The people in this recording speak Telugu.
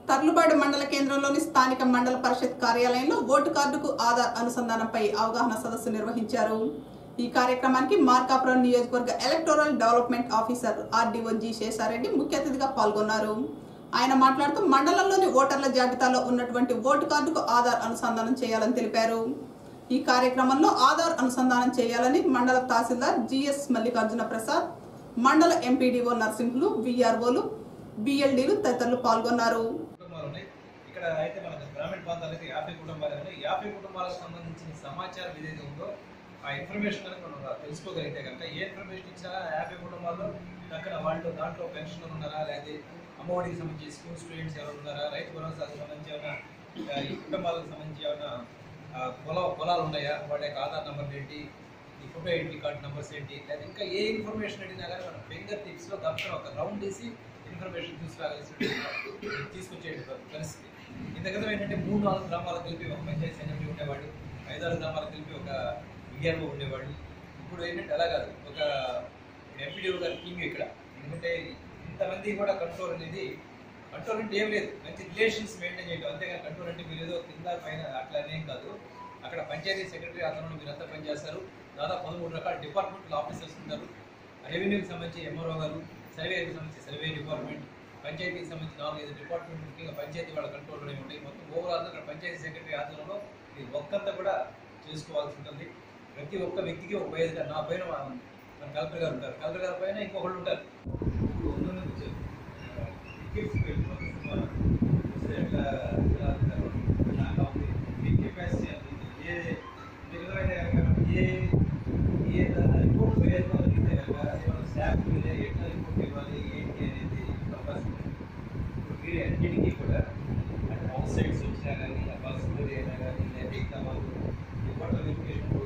తర్లుబాడు మండల కేంద్రంలోని స్థానిక మండల పరిషత్ కార్యాలయంలో ఓటు కార్డుకు ఆధార్ అనుసంధానంపై అవగాహన సదస్సు నిర్వహించారు ఈ కార్యక్రమానికి మార్కాపురం నియోజకవర్గ electoral development officer RDO G Seshareddy ముఖ్య అతిథిగా పాల్గొన్నారు ఆయన మాట్లాడుతూ మండలంలోని ఓటర్ల జాబితాలో ఉన్నటువంటి ఓటు కార్డుకు ఆధార్ అనుసంధానం చేయాలని తెలిపారు ఈ కార్యక్రమంలో ఆధార్ అనుసంధానం చేయాలని మండల తహసీల్దార్ జిఎస్ మల్లికార్జున ప్రసాద్ మండల ఎంపీడీఓ నర్సింహులు విఆర్ఓలు బిఎల్డీలు తదితరులు పాల్గొన్నారు కుటుంబాలు ఉన్నాయి ఇక్కడ అయితే మనకు గ్రామీణ ప్రాంతాలైతే యాభై కుటుంబాలు ఉన్నాయి యాభై కుటుంబాలకు సంబంధించిన సమాచారం ఏదైతే ఉందో ఆ ఇన్ఫర్మేషన్ కనుక మనం తెలుసుకోగలిగితే కనుక ఏ ఇన్ఫర్మేషన్ ఇచ్చినా యాభై కుటుంబాల్లో దక్కన వాళ్ళు దాంట్లో పెన్షన్లు ఉన్నారా లేదా అమ్మఒడికి సంబంధించి స్కూల్ స్టూడెంట్స్ ఎవరు ఉన్నారా రైతు భరోసాకు సంబంధించి ఏమైనా ఆ, ఈ కుటుంబాలకు సంబంధించి ఏమైనా ఆ, పొల పొలాలు ఉన్నాయా వాళ్ళ యొక్క ఆధార్ నెంబర్ ఏంటి ఈ ఫోటో ఐడెంటిటీ కార్డ్ నెంబర్స్ ఏంటి లేదా ఇంకా ఏ ఇన్ఫర్మేషన్ అడిగినా కానీ మనం ఫింగర్ టిప్స్లో దక్కన ఒక రౌండ్ వేసి ఇన్ఫర్మేషన్ తీసుకురాగలిసి తీసుకొచ్చే పరిస్థితి ఇంత క్రితం ఏంటంటే మూడు నాలుగు గ్రామాలకు కలిపి ఒక పంచాయతీ సెక్రటరీ ఉండేవాడు ఐదారు గ్రామాలకు కలిపి ఒక విఆర్ఓ ఉండేవాడు ఇప్పుడు ఏంటంటే అలా కాదు ఒక ఎంపీడీఓ గారి టీమ్ ఇక్కడ ఎందుకంటే ఇంతమంది కూడా కంట్రోల్ అనేది కంట్రోల్ అంటే ఏం లేదు మంచి రిలేషన్స్ మెయింటైన్ చేయడం అంతేగాని కంట్రోల్ అంటే మీరు ఏదో కింద పైన అట్లా అనేం కాదు అక్కడ పంచాయతీ సెక్రటరీ ఆధ్వర్యంలో మీరు అంతా పనిచేస్తారు దాదాపు పదమూడు రకాల డిపార్ట్మెంటల్ ఆఫీసర్స్ ఉంటారు రెవెన్యూకి సంబంధించి ఎంఆర్ఓ గారు సర్వేకి సంబంధించి సర్వే డిపార్ట్మెంట్ పంచాయతీకి సంబంధించి నాలుగైదు డిపార్ట్మెంట్ ముఖ్యంగా పంచాయతీ వాళ్ళ కంట్రోల్లోనే ఉంటాయి మొత్తం ఓవరాల్ అక్కడ పంచాయతీ సెక్రటరీ ఆధ్వర్యంలో ఈ ఒక్కంతా కూడా చేసుకోవాల్సి ఉంటుంది ప్రతి ఒక్క వ్యక్తికి ఒక వయసు నా పైన మా- మన కలెక్టర్ గారు ఉంటారు కలెక్టర్ గారి పైన ఇంకొకళ్ళు ఉంటారు ఇప్పుడు ఉన్నది వచ్చారు. ఆ, టికెట్స్ పెట్టుకోవాలి. వస్తే ఎట్లా ఎలా వెళ్తారు? నాకు ఉంది. మీ కెపాసిటీ ఎంత ఉంది? ఏ మీ విధమైన కనుక ఏ ఏ రిపోర్ట్ వేయాలనిస్తే కనుక ఏమైనా స్టాఫ్ మీద ఎట్లా రిపోర్ట్ ఇవ్వాలి ఏంటి అనేది అవకాశం ఉంది. ఇప్పుడు మీరు అన్నిటికీ కూడా అంటే అవుట్ సైడ్స్ వచ్చినా కానీ ఆ బస్ అయినా కానీ లేదా ఎగ్జామ్ రిపోర్ట్ వెరిఫికేషన్